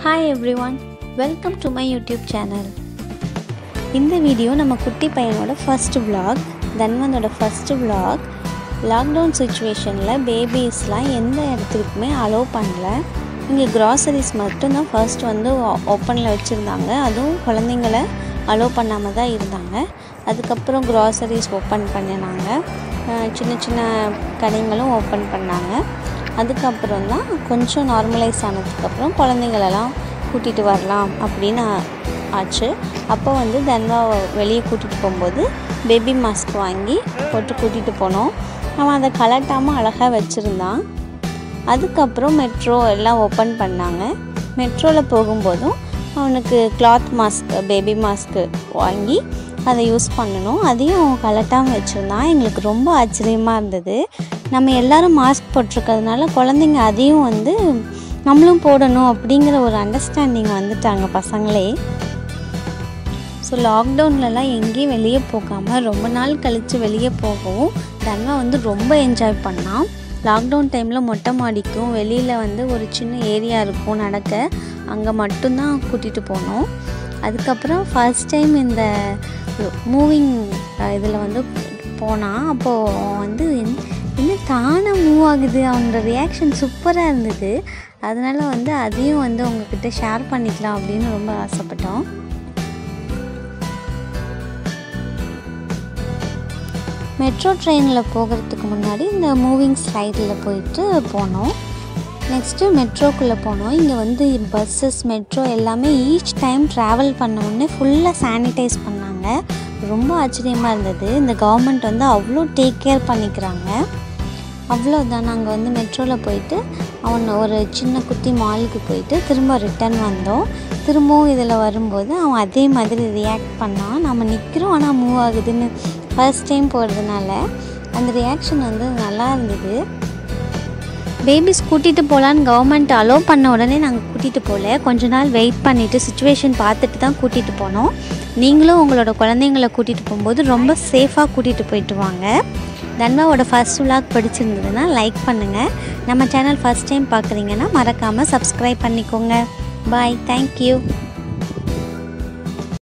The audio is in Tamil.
hi everyone welcome to my YouTube channel இந்த வீடியோ நம்ம குட்டி பையனோட ஃபர்ஸ்ட் vlog தன்வந்தோட ஃபர்ஸ்ட் vlog லாக்டவுன் சுச்சுவேஷனில் பேபிஸ்லாம் எந்த இடத்துக்குமே அலோவ் பண்ணல இங்கே க்ராசரிஸ் மட்டும்தான் ஃபர்ஸ்ட் வந்து ஓப்பனில் வச்சுருந்தாங்க அதுவும் குழந்தைங்கள அலோவ் பண்ணாமல் தான் இருந்தாங்க அதுக்கப்புறம் க்ராசரிஸ் ஓப்பன் பண்ணினாங்க அஹ் சின்ன சின்ன கடைங்களும் ஓப்பன் பண்ணாங்க அதுக்கப்புறம் தான் கொஞ்சம் நார்மலைஸ் ஆனதுக்கப்புறம் குழந்தைங்களெல்லாம் கூட்டிகிட்டு வரலாம் அப்படின்னு ஆ- ஆச்சு அப்போ வந்து தன்வா வெளியே கூட்டிகிட்டு போகும்போது பேபி மாஸ்க் வாங்கி போட்டு கூட்டிகிட்டு போனோம் அவன் அதை கலட்டாமல் அழகாக வச்சுருந்தான் அதுக்கப்புறம் மெட்ரோ எல்லாம் ஓப்பன் பண்ணாங்க மெட்ரோவில் போகும்போதும் அவனுக்கு கிளாத் மாஸ்க் பேபி மாஸ்க்கு வாங்கி அதை யூஸ் பண்ணணும் அதையும் கலட்டாமல் வச்சுருந்தான் எங்களுக்கு ரொம்ப ஆச்சரியமாக இருந்தது நம்ம எல்லாரும் மாஸ்க் போட்டிருக்கிறதுனால குழந்தைங்க அதையும் வந்து நம்மளும் போடணும் அப்படிங்கிற ஒரு அண்டர்ஸ்டாண்டிங் வந்துட்டாங்க பசங்களே ஸோ லாக்டவுன்லலாம் எங்கேயும் வெளியே போகாமல் ரொம்ப நாள் கழித்து வெளியே போகவும் தன்வா வந்து ரொம்ப என்ஜாய் பண்ணான் லாக்டவுன் டைமில் மொட்டை மாடிக்கும் வெளியில் வந்து ஒரு சின்ன ஏரியா இருக்கும் நடக்க அங்கே மட்டும்தான் கூட்டிகிட்டு போனோம் அதுக்கப்புறம் ஃபர்ஸ்ட் டைம் இந்த மூவிங் இதில் வந்து போனான் அப்போது அவன் வந்து என்ன- என்ன தானே மூவ் ஆகுது அவனோட ரியாக்ஷன் சூப்பராக இருந்தது அதனால் வந்து அதையும் வந்து உங்ககிட்ட ஷேர் பண்ணிக்கலாம் அப்படின்னு ரொம்ப ஆசைப்பட்டோம் மெட்ரோ ட்ரெயினில் போகிறதுக்கு முன்னாடி இந்த மூவிங் ஸ்லைடில் போயிட்டு போனோம் நெக்ஸ்ட்டு மெட்ரோக்குள்ளே போனோம் இங்கே வந்து பஸ்ஸஸ் மெட்ரோ எல்லாமே ஈச் டைம் ட்ராவல் பண்ண உடனே ஃபுல்லாக சானிடைஸ் பண்ணாங்க ரொம்ப ஆச்சரியமாக இருந்தது இந்த கவர்மெண்ட் வந்து அவ்வளோ டேக் கேர் பண்ணிக்கிறாங்க அவ்வளோதான் நாங்கள் வந்து மெட்ரோவில் போயிட்டு அவன் ஒரு சின்ன குட்டி மாலுக்கு போயிட்டு திரும்ப ரிட்டர்ன் வந்தோம் திரும்பவும் இதில் வரும்போது அவன் அதே மாதிரி ரியாக்ட் பண்ணான் நம்ம நிற்கிறோம் ஆனால் மூவ் ஆகுதுன்னு ஃபர்ஸ்ட் டைம் போகிறதுனால அந்த ரியாக்ஷன் வந்து நல்லா இருந்தது பேபிஸ் கூட்டிகிட்டு போகலான்னு கவர்மெண்ட் அலோவ் பண்ண உடனே நாங்கள் கூட்டிகிட்டு போகல கொஞ்ச நாள் வெயிட் பண்ணிவிட்டு சுச்சுவேஷன் பார்த்துட்டு தான் கூட்டிகிட்டு போனோம் நீங்களும் உங்களோட குழந்தைங்கள கூட்டிகிட்டு போகும்போது ரொம்ப சேஃபாக கூட்டிகிட்டு போயிட்டு வாங்க தன்வாவோட ஃபர்ஸ்ட் vlog பிடிச்சிருந்ததுன்னா லைக் பண்ணுங்கள் நம்ம சேனல் ஃபர்ஸ்ட் டைம் பார்க்குறீங்கன்னா மறக்காமல் சப்ஸ்கிரைப் பண்ணிக்கோங்க பாய் தேங்க்யூ